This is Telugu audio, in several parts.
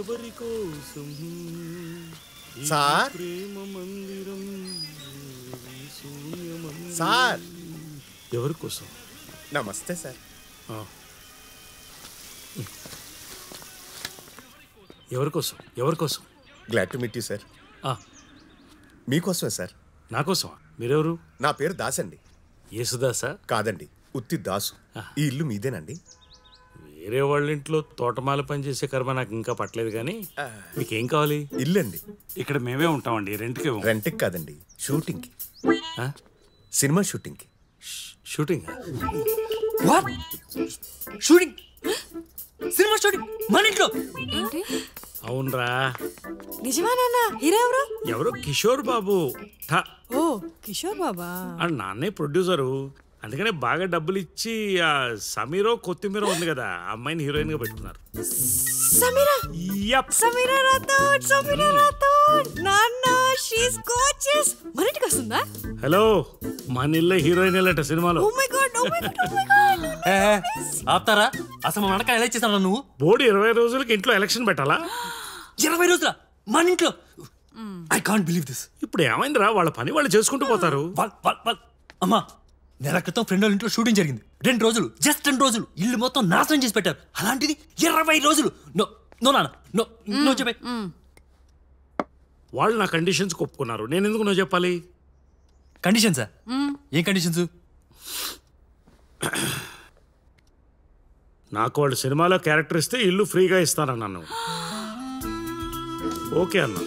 ఎవరి కోసం ఈ సార్? ప్రేమ మందిరం ఈ శూన్య మందిరం. సార్ ఎవరి కోసం నమస్తే సార్ ఆ. ఎవరి కోసం ఎవరి కోసం glad to meet you sir ఆ, మీకోసమే సార్ నా కోసమా మీరెవరు నా పేరు దాస్ అండి యేసుదాసా కాదండి ఉత్తి దాసు ఈ ఇల్లు మీదేనండి వేరే వాళ్ళ ఇంట్లో తోటమాల పని చేసే కర్మ నాకు ఇంకా పట్టలేదు కానీ మీకేం కావాలి ఇల్లు అండి ఇక్కడ మేమే ఉంటామండి రెంట్కి ఇవ్వం. రెంట్కి కాదండి షూటింగ్కి ఆ? సినిమా షూటింగ్కి shooting what shooting cinema shooting మన ఇంట్లో ఏంటి అవునరా నిజమా నాన్న హీరో ఎవరు ఎవరో కిషోర్ బాబు ఠ. ఓ కిషోర్ బాబా ఆ నాన్నే ప్రొడ్యూసరు అందుకనే బాగా డబ్బులు ఇచ్చి ఆ సమీరో కొత్తిమీర ఉంది కదా ఆ అమ్మాయిని హీరోయిన్ గా పెట్టుకున్నారు సమీరా యప్. సమీరా రాథోడ్ సమీరా రాథోడ్ నాన్న షీస్ గోర్జియస్ మన ఇంటికి వస్తుందా హలో మా నిల్ల హీరోయిన్ వెళ్ళట సినిమాలో oh my god oh my god oh my god ఏ, ఏ, ఆపుతారా అసలు మన అడక ఎలా చేస్తావు నువ్వు బోర్డు ఇరవై రోజులకి ఇంట్లో ఎలక్షన్ పెట్టాలా ఇరవై రోజుల మన ఇంట్లో ఐ కాంట్ బిలీవ్ దిస్ ఇప్పుడు ఏమైందిరా వాళ్ళ పని వాళ్ళు చేసుకుంటూ పోతారు అమ్మా నెల క్రితం ఫ్రెండ్ వాళ్ళ ఇంట్లో షూటింగ్ జరిగింది రెండు రోజులు జస్ట్ రెండు రోజులు ఇల్లు మొత్తం నాశనం చేసి పెట్టారు అలాంటిది ఇరవై రోజులు నో నో నాన్న నో నో చెప్పే వాళ్ళు నా కండిషన్స్ ఒప్పుకున్నారు నేను ఎందుకు నువ్వు చెప్పాలి కండిషన్సా ఏం కండిషన్స్ నాకు వాళ్ళు సినిమాలో క్యారెక్టర్ ఇస్తే ఇల్లు ఫ్రీగా ఇస్తానన్నాను ఓకే అన్నా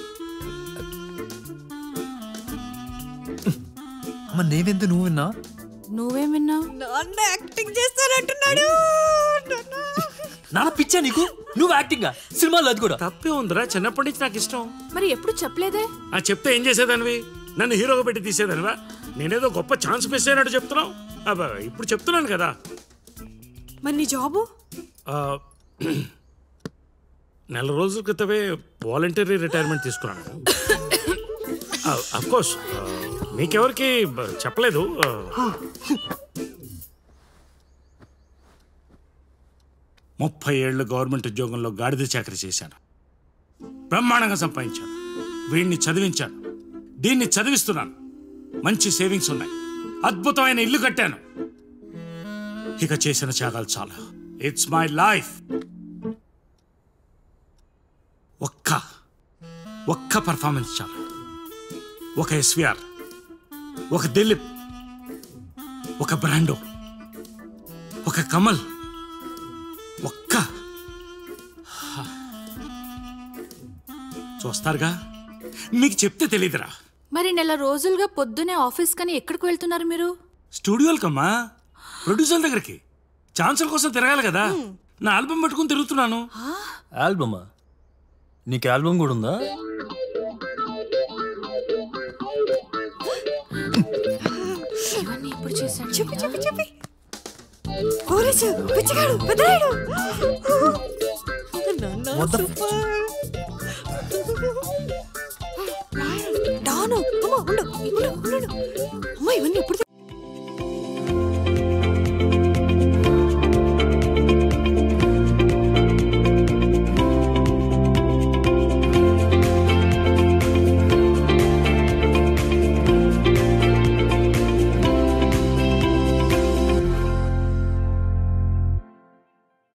అమ్మ నేనెందు నువ్వు విన్నా నువ్వేం విన్నావు నాన్న యాక్టింగ్ చేస్తానంటున్నాడు నాన్న పిచ్చా నీకు నువ్వు యాక్టింగ్ సినిమాలో అది కూడా తప్పే ఉందిరా చిన్నప్పటి నుంచి నాకు ఇష్టం మరి ఎప్పుడు చెప్పలేదే ఆ చెప్తే ఏం చేసేదానివి నన్ను హీరోగా పెట్టి తీసేదానివా నేనేదో గొప్ప ఛాన్స్ మిస్ అయినట్టు చెప్తున్నావు అబ్బా, ఇప్పుడు చెప్తున్నాను కదా మరి నీ జాబు ఆ, నెల రోజుల క్రితమే వాలంటరీ రిటైర్మెంట్ తీసుకున్నాను కోర్స్ మీకెవరికి బ- చెప్పలేదు ఆ, ముప్పై ఏళ్ళు గవర్నమెంట్ ఉద్యోగంలో గాడిద చాకరీ చేశాను బ్రహ్మాండంగా సంపాదించాను వీడిని చదివించాను దీన్ని చదివిస్తున్నాను మంచి సేవింగ్స్ ఉన్నాయి అద్భుతమైన ఇల్లు కట్టాను ఇక చేసిన త్యాగాలు చాలా ఇట్స్ మై లైఫ్ ఒక్క ఒక్క పర్ఫార్మెన్స్ చాలు ఒక ఎస్విఆర్ ఒక దిలీప్ ఒక బ్రాండో ఒక కమల్ ఒక్క చూస్తారుగా మీకు చెప్తే తెలీదురా మరి నెల రోజులుగా పొద్దునే ఆఫీస్ కని ఎక్కడికి వెళ్తున్నారు మీరు స్టూడియోలకమ్మా ప్రొడ్యూసర్ దగ్గరికి ఛాన్సుల కోసం తిరగాలి కదా నా ఆల్బమ్ పట్టుకుని తిరుగుతున్నాను ఆల్బమా నీకు ఆల్బమ్ కూడా ఉందా ఇవన్నీ ఎప్పుడు చేశాడు చెప్పి చెప్పి చెప్పి పోలీసు పిచ్చగాడు పెద్దరాయుడు నాన్న సూపర్ డాను అమ్మ ఉండు ఉండు ఉండు అమ్మ ఇవన్నీ ఎప్పుడు